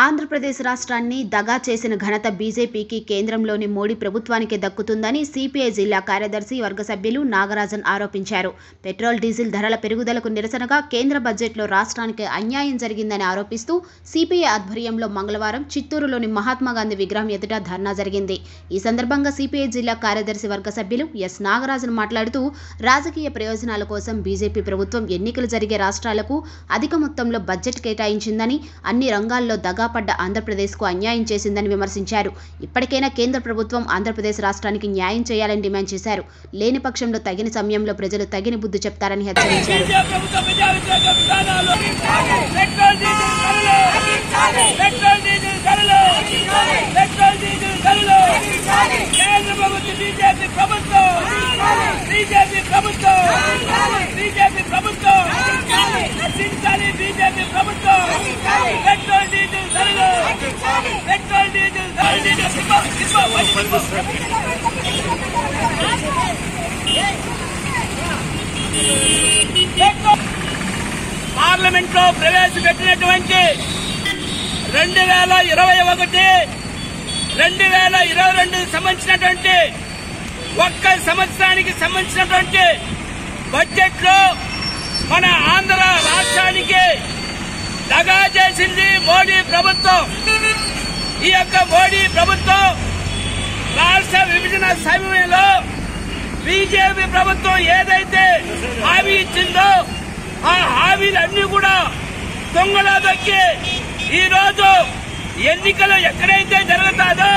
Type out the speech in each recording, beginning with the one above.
ఆంధ్రప్రదేశ్ రాష్ట్రాన్ని దగా చేసిన ఘనత బీజేపీకి కేంద్రంలోని మోడీ ప్రభుత్వానికి దక్కుతుందని సిపిఐ జిల్లా కార్యదర్శి వర్గ సభ్యులు నాగరాజన్ ఆరోపించారు పెట్రోల్ డీజిల్ ధరల పెరుగుదలకు నిరసనగా కేంద్ర బడ్జెట్లో రాష్ట్రానికి అన్యాయం జరిగిందని ఆరోపిస్తూ సిపిఐ ఆధ్వర్యంలో మంగళవారం చిత్తూరులోని మహాత్మాగాంధీ విగ్రహం ఎదుట ధర్నా జరిగింది ఈ సందర్భంగా సిపిఐ జిల్లా కార్యదర్శి వర్గ సభ్యులు ఎస్ నాగరాజన్ మాట్లాడుతూ రాజకీయ ప్రయోజనాల కోసం బీజేపీ ప్రభుత్వం ఎన్నికలు జరిగే రాష్ట్రాలకు అధిక మొత్తంలో బడ్జెట్ కేటాయించిందని అన్ని రంగాల్లో దగాపడ్డ ఆంధ్రప్రదేశ్కు అన్యాయం చేసిందని విమర్శించారు ఇప్పటికైనా కేంద్ర ప్రభుత్వం ఆంధ్రప్రదేశ్ రాష్ట్రానికి న్యాయం చేయాలని డిమాండ్ చేశారు లేని పక్షంలో తగిన సమయంలో ప్రజలు తగిన బుద్ధి చెప్తారని హెచ్చరించారు బీజేపీ ప్రభుత్వ ప్రజా వ్యతిరేక విధానాలు పెట్రోల్ డీజిల్ ధరలు పెట్రోల్ డీజిల్ ధరలు పెట్రోల్ డీజిల్ ధరలు కేంద్ర ప్రభుత్వ బీజేపీ ప్రభుత్వం బీజేపీ ప్రభుత్వం బీజేపీ ప్రభుత్వం నశించాలి బీజేపీ ప్రభుత్వం పెట్రోల్ డీజిల్ ధరలు పెట్రోల్ డీజిల్ ధరలు పార్లమెంట్ లో ప్రవేశపెట్టినటువంటి రెండు వేల ఇరవై ఒకటి రెండు వేల ఇరవై రెండు సంబంధించినటువంటి ఒక్క సంవత్సరానికి సంబంధించినటువంటి బడ్జెట్ లో మన ఆంధ్ర రాష్ట్రానికి దగా చేసింది మోడీ ప్రభుత్వం ఈ యొక్క మోడీ ప్రభుత్వం రాష్ట్ర విభజన సమయంలో బీజేపీ ప్రభుత్వం ఏదైతే హామీ ఇచ్చిందో ఆ హామీలన్నీ కూడా దొంగలా దొక్కి ఈ రోజు ఎన్నికలు ఎక్కడైతే జరుగుతాదో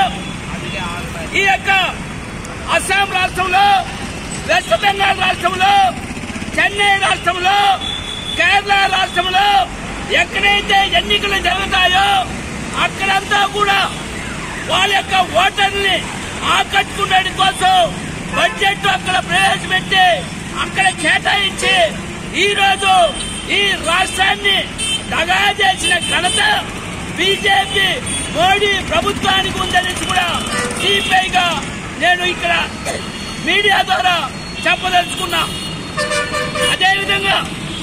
ఈ యొక్క అస్సాం రాష్ట్రంలో వెస్ట్ బెంగాల్ రాష్ట్రంలో చెన్నై రాష్ట్రంలో కేరళ రాష్ట్రంలో ఎక్కడైతే ఎన్నికలు జరుగుతాయో అక్కడంతా కూడా వాళ్ళ యొక్క ఓటర్ని ఆకట్టుకునే కోసం బడ్జెట్ అక్కడ ప్రవేశపెట్టి అక్కడ కేటాయించి ఈ రోజు ఈ రాష్ట్రాన్ని దగా చేసిన ఘనత బీజేపీ మోడీ ప్రభుత్వానికి ఉందనేసి కూడా సిపిఐగా నేను ఇక్కడ మీడియా ద్వారా చెప్పదలుచుకున్నా అదేవిధంగా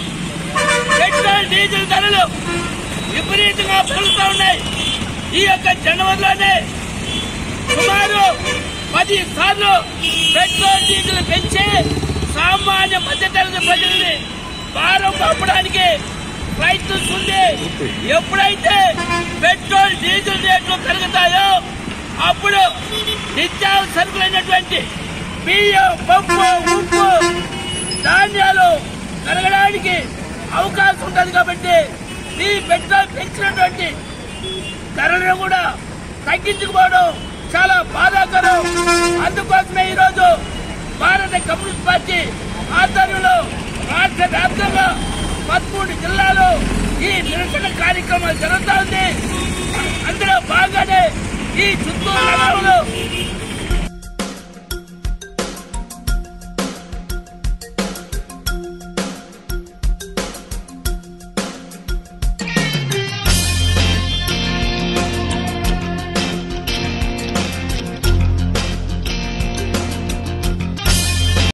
పెట్రోల్ డీజిల్ ధరలు విపరీతంగా పెరుగుతూ ఉన్నాయి ఈ యొక్క జనవరిలోనే సుమారు పది సార్లు పెట్రోల్ డీజిల్ పెంచి సామాన్య మధ్యతరగతి ప్రజల్ని భారం పంపడానికి ప్రయత్నిస్తుంది ఎప్పుడైతే పెట్రోల్ డీజిల్ రేట్లు పెరుగుతాయో అప్పుడు నిత్యావసర సరుకులైనటువంటి బియ్యం పప్పు ఉప్పు ధాన్యాలు పెరగడానికి అవకాశం ఉంటుంది కాబట్టి ఈ పెట్రోల్ పెంచినటువంటి ధరలను కూడా తగ్గించుకోవడం చాలా బాధాకరం అందుకోసమే ఈరోజు భారత కమ్యూనిస్ట్ పార్టీ ఆధ్వర్యంలో రాష్ట్ర వ్యాప్తంగా పదమూడు జిల్లాలో ఈ నిరసన కార్యక్రమం జరుగుతా ఉంది అందులో భాగంగానే ఈ చిత్తూరు నగరంలో